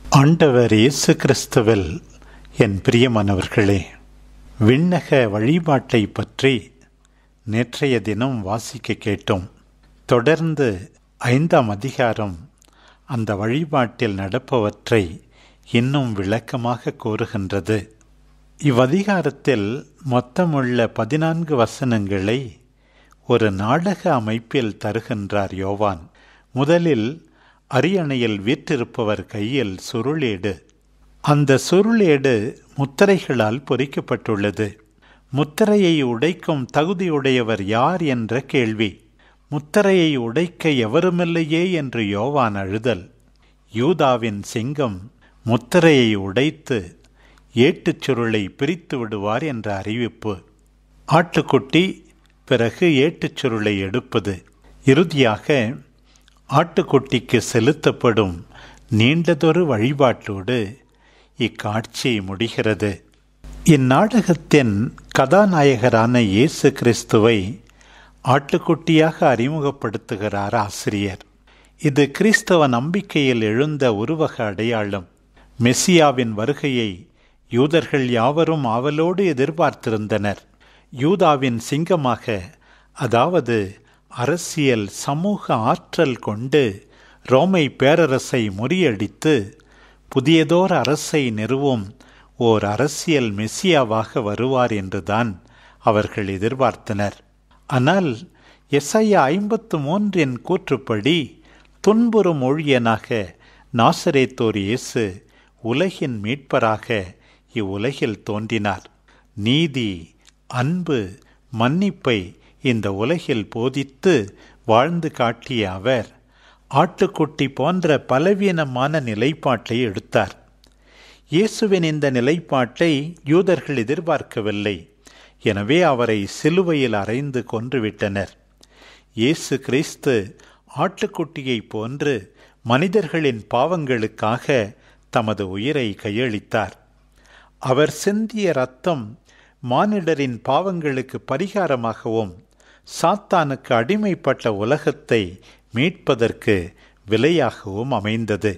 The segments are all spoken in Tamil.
ஆண்டவர் இயேசு கிறிஸ்துவில் என் பிரியமானவர்களே விண்ணக வழிபாட்டை பற்றி நேற்றைய தினம் வாசிக்க கேட்டோம் தொடர்ந்து ஐந்தாம் அதிகாரம் அந்த வழிபாட்டில் நடப்பவற்றை இன்னும் விளக்கமாக கூறுகின்றது இவ்வதிகாரத்தில் மொத்தமுள்ள பதினான்கு வசனங்களை ஒரு நாடக அமைப்பில் தருகின்றார் யோவான் முதலில் அரியணையில் வீற்றிருப்பவர் கையில் சுருளேடு அந்த சுருளேடு முத்திரைகளால் பொறிக்கப்பட்டுள்ளது முத்திரையை உடைக்கும் தகுதியுடையவர் யார் என்ற கேள்வி முத்திரையை உடைக்க எவருமில்லையே என்று யோவான் அழுதல் யூதாவின் சிங்கம் முத்திரையை உடைத்து ஏட்டுச் சுருளை பிரித்து விடுவார் என்ற அறிவிப்பு ஆட்டுக்குட்டி பிறகு ஏட்டுச் சுருளை எடுப்பது இறுதியாக ஆட்டுக்குட்டிக்கு செலுத்தப்படும் நீண்டதொரு வழிபாட்டோடு இக்காட்சி முடிகிறது இந்நாடகத்தின் கதாநாயகரான இயேசு கிறிஸ்துவை ஆட்டுக்குட்டியாக அறிமுகப்படுத்துகிறார் ஆசிரியர் இது கிறிஸ்தவ நம்பிக்கையில் எழுந்த உருவக அடையாளம் மெஸ்ஸியாவின் வருகையை யூதர்கள் யாவரும் ஆவலோடு எதிர்பார்த்திருந்தனர் யூதாவின் சிங்கமாக அதாவது அரசியல் சமூக ஆற்றல் கொண்டு ரோமை பேரரசை முறியடித்து புதியதோர் அரசை நிறுவும் ஓர் அரசியல் மெஸ்ஸியாவாக வருவார் என்றுதான் அவர்கள் எதிர்பார்த்தனர் ஆனால் எஸ்ஐயா ஐம்பத்து மூன்றின் கூற்றுப்படி துன்புறும் ஊழியனாக நாசரேத்தோர் இயேசு உலகின் மீட்பராக இவ்வுலகில் தோன்றினார் நீதி அன்பு மன்னிப்பை இந்த உலகில் போதித்து வாழ்ந்து காட்டிய அவர் ஆட்டுக்குட்டி போன்ற பலவீனமான நிலைப்பாட்டை எடுத்தார் இயேசுவின் இந்த நிலைப்பாட்டை யூதர்கள் எதிர்பார்க்கவில்லை எனவே அவரை சிலுவையில் அறைந்து கொன்றுவிட்டனர் இயேசு கிறிஸ்து ஆட்டுக்குட்டியைப் போன்று மனிதர்களின் பாவங்களுக்காக தமது உயிரை கையளித்தார் அவர் சிந்திய ரத்தம் மானிடரின் பாவங்களுக்கு பரிகாரமாகவும் சாத்தானுக்கு அடிமைப்பட்ட உலகத்தை மீட்பதற்கு விலையாகவும் அமைந்தது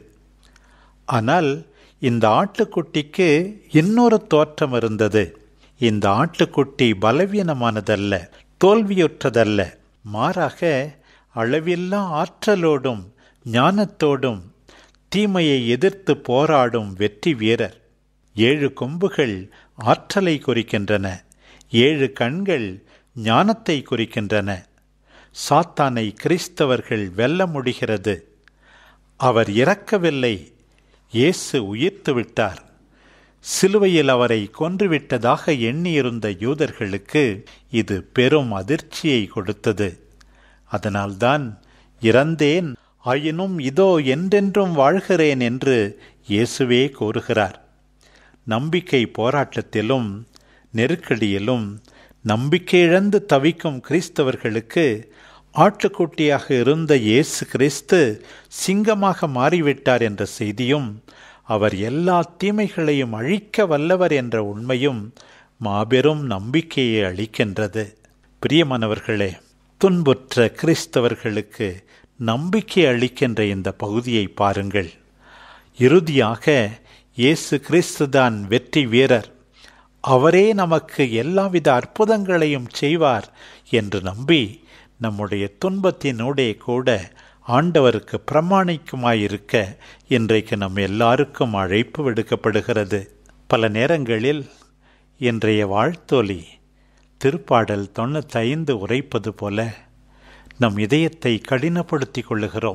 ஆனால் இந்த ஆட்டுக்குட்டிக்கு இன்னொரு தோற்றம் இருந்தது இந்த ஆட்டுக்குட்டி பலவீனமானதல்ல தோல்வியுற்றதல்ல மாறாக அளவில்லா ஆற்றலோடும் ஞானத்தோடும் தீமையை எதிர்த்து போராடும் வெற்றி வீரர் ஏழு கொம்புகள் ஆற்றலை குறிக்கின்றன ஏழு கண்கள் ஞானத்தை குறிக்கின்றன சாத்தானை கிறிஸ்தவர்கள் வெல்ல முடிகிறது அவர் இறக்கவில்லை இயேசு உயிர்த்து விட்டார் சிலுவையில் அவரை கொன்றுவிட்டதாக எண்ணியிருந்த யூதர்களுக்கு இது பெரும் அதிர்ச்சியை கொடுத்தது அதனால்தான் இறந்தேன் ஆயினும் இதோ என்றென்றும் வாழ்கிறேன் என்று இயேசுவே கூறுகிறார் நம்பிக்கை போராட்டத்திலும் நெருக்கடியிலும் நம்பிக்கை இழந்து தவிக்கும் கிறிஸ்தவர்களுக்கு ஆட்டுக்குட்டியாக இருந்த இயேசு கிறிஸ்து சிங்கமாக மாறிவிட்டார் என்ற செய்தியும் அவர் எல்லா தீமைகளையும் அழிக்க வல்லவர் என்ற உண்மையும் மாபெரும் நம்பிக்கையை அளிக்கின்றது பிரியமானவர்களே துன்புற்ற கிறிஸ்தவர்களுக்கு நம்பிக்கை அளிக்கின்ற இந்த பகுதியை பாருங்கள் இறுதியாக இயேசு கிறிஸ்துதான் வெற்றி வீரர் அவரே நமக்கு எல்லாவித அற்புதங்களையும் செய்வார் என்று நம்பி நம்முடைய துன்பத்தினூடே கூட ஆண்டவருக்கு பிரமாணிக்குமாயிருக்க இன்றைக்கு நம் எல்லாருக்கும் அழைப்பு விடுக்கப்படுகிறது பல நேரங்களில் இன்றைய வாழ்த்தொலி திருப்பாடல் தொண்ணூத்தைந்து உரைப்பது போல நம் இதயத்தை கடினப்படுத்திக் கொள்ளுகிறோம்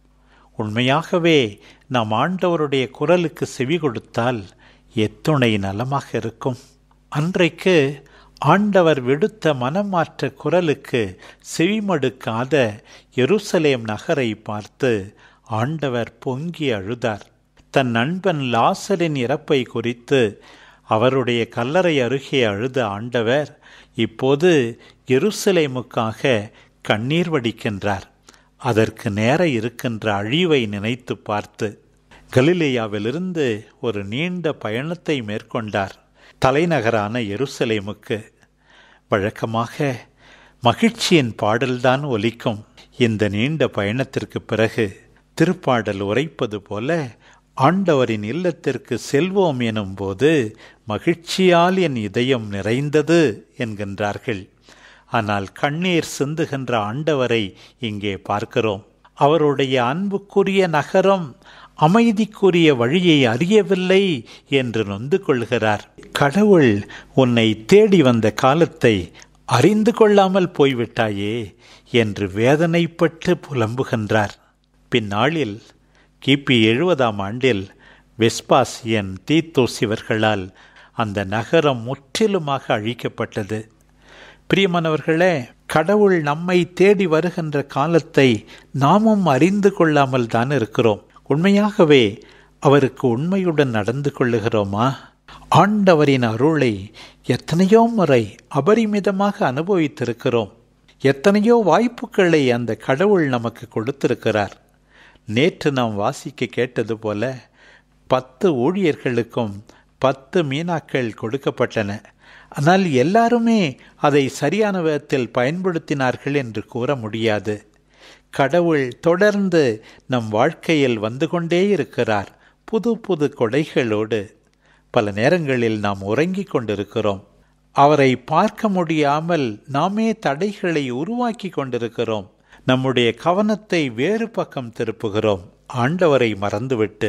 உண்மையாகவே நாம் ஆண்டவருடைய குரலுக்கு செவி கொடுத்தால் எத்துணை நலமாக இருக்கும் அன்றைக்கு ஆண்டவர் விடுத்த மனமாற்ற குரலுக்கு செவிமடுக்காத எருசலேம் நகரை பார்த்து ஆண்டவர் பொங்கி அழுதார் தன் நண்பன் லாசரின் இறப்பை குறித்து அவருடைய கல்லறை அருகே அழுத ஆண்டவர் இப்போது எருசலேமுக்காக கண்ணீர் வடிக்கின்றார் அதற்கு நேர இருக்கின்ற அழிவை நினைத்து பார்த்து கலிலேயாவிலிருந்து ஒரு நீண்ட பயணத்தை மேற்கொண்டார் தலைநகரான எருசலேமுக்கு வழக்கமாக மகிழ்ச்சியின் பாடல்தான் ஒலிக்கும் இந்த நீண்ட பயணத்திற்கு பிறகு திருப்பாடல் உரைப்பது போல ஆண்டவரின் இல்லத்திற்கு செல்வோம் எனும்போது மகிழ்ச்சியால் என் இதயம் நிறைந்தது என்கின்றார்கள் ஆனால் கண்ணீர் சிந்துகின்ற ஆண்டவரை இங்கே பார்க்கிறோம் அவருடைய அன்புக்குரிய நகரம் அமைதிக்குரிய வழியை அறியவில்லை என்று நொந்து கொள்கிறார் கடவுள் உன்னை தேடி வந்த காலத்தை அறிந்து கொள்ளாமல் போய்விட்டாயே என்று வேதனைப்பட்டு புலம்புகின்றார் பின்னாளில் கிபி எழுபதாம் ஆண்டில் வெஸ்பாசியன் தீத்தோஸ் இவர்களால் அந்த நகரம் முற்றிலுமாக அழிக்கப்பட்டது பிரியமானவர்களே கடவுள் நம்மை தேடி வருகின்ற காலத்தை நாமும் அறிந்து கொள்ளாமல் தான் இருக்கிறோம் உண்மையாகவே அவருக்கு உண்மையுடன் நடந்து கொள்ளுகிறோமா ஆண்டவரின் அருளை எத்தனையோ முறை அபரிமிதமாக அனுபவித்திருக்கிறோம் எத்தனையோ வாய்ப்புகளை அந்த கடவுள் நமக்கு கொடுத்திருக்கிறார் நேற்று நாம் வாசிக்க கேட்டது போல பத்து ஊழியர்களுக்கும் பத்து மீனாக்கள் கொடுக்கப்பட்டன ஆனால் எல்லாருமே அதை சரியான விதத்தில் பயன்படுத்தினார்கள் என்று கூற முடியாது கடவுள் தொடர்ந்து நம் வாழ்க்கையில் வந்து கொண்டே இருக்கிறார் புது புது கொடைகளோடு பல நேரங்களில் நாம் உறங்கிக் கொண்டிருக்கிறோம் அவரை பார்க்க முடியாமல் நாமே தடைகளை உருவாக்கி கொண்டிருக்கிறோம் நம்முடைய கவனத்தை வேறு பக்கம் திருப்புகிறோம் ஆண்டவரை மறந்துவிட்டு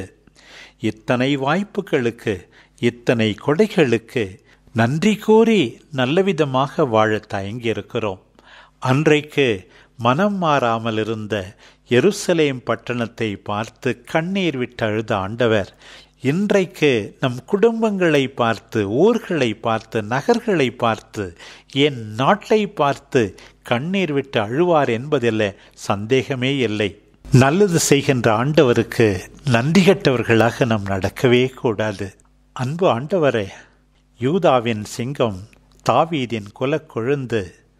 இத்தனை வாய்ப்புகளுக்கு இத்தனை கொடைகளுக்கு நன்றி கூறி நல்லவிதமாக வாழ தயங்கியிருக்கிறோம் அன்றைக்கு மனம் மாறாமல் இருந்த எருசலேம் பட்டணத்தை பார்த்து கண்ணீர் விட்டு அழுத ஆண்டவர் இன்றைக்கு நம் குடும்பங்களை பார்த்து ஊர்களை பார்த்து நகர்களை பார்த்து என் நாட்டை பார்த்து கண்ணீர் விட்டு அழுவார் என்பதில் சந்தேகமே இல்லை நல்லது செய்கின்ற ஆண்டவருக்கு நன்றி கட்டவர்களாக நாம் நடக்கவே கூடாது அன்பு ஆண்டவரே யூதாவின் சிங்கம் தாவீதின் குலக்கொழுந்து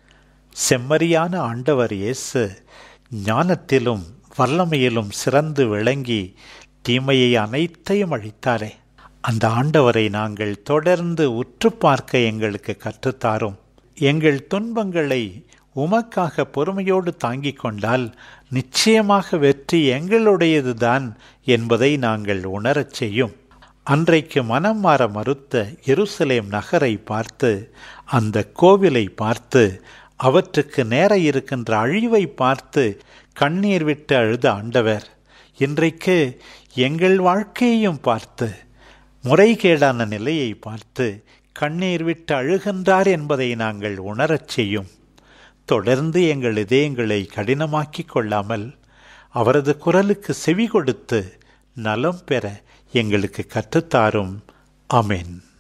செம்மறியான ஆண்டவர் இயேசு ஞானத்திலும் வல்லமையிலும் சிறந்து விளங்கி தீமையை அனைத்தையும் அழித்தாரே அந்த ஆண்டவரை நாங்கள் தொடர்ந்து உற்று பார்க்க எங்களுக்கு கற்றுத்தாரும் எங்கள் துன்பங்களை உமக்காக பொறுமையோடு தாங்கிக் கொண்டால் நிச்சயமாக வெற்றி எங்களுடையதுதான் என்பதை நாங்கள் உணரச் செய்யும் அன்றைக்கு மனம் மாற மறுத்த எருசலேம் நகரை பார்த்து அந்த கோவிலை பார்த்து அவற்றுக்கு நேர இருக்கின்ற அழிவை பார்த்து கண்ணீர் விட்டு அழுத ஆண்டவர் இன்றைக்கு எங்கள் வாழ்க்கையையும் பார்த்து முறைகேடான நிலையை பார்த்து கண்ணீர் விட்டு அழுகின்றார் என்பதை நாங்கள் உணரச் செய்யும் தொடர்ந்து எங்கள் இதயங்களை கடினமாக்கிக் கொள்ளாமல் அவரது குரலுக்கு செவி கொடுத்து நலம் பெற எங்களுக்கு கற்றுத்தாரும் அமேன்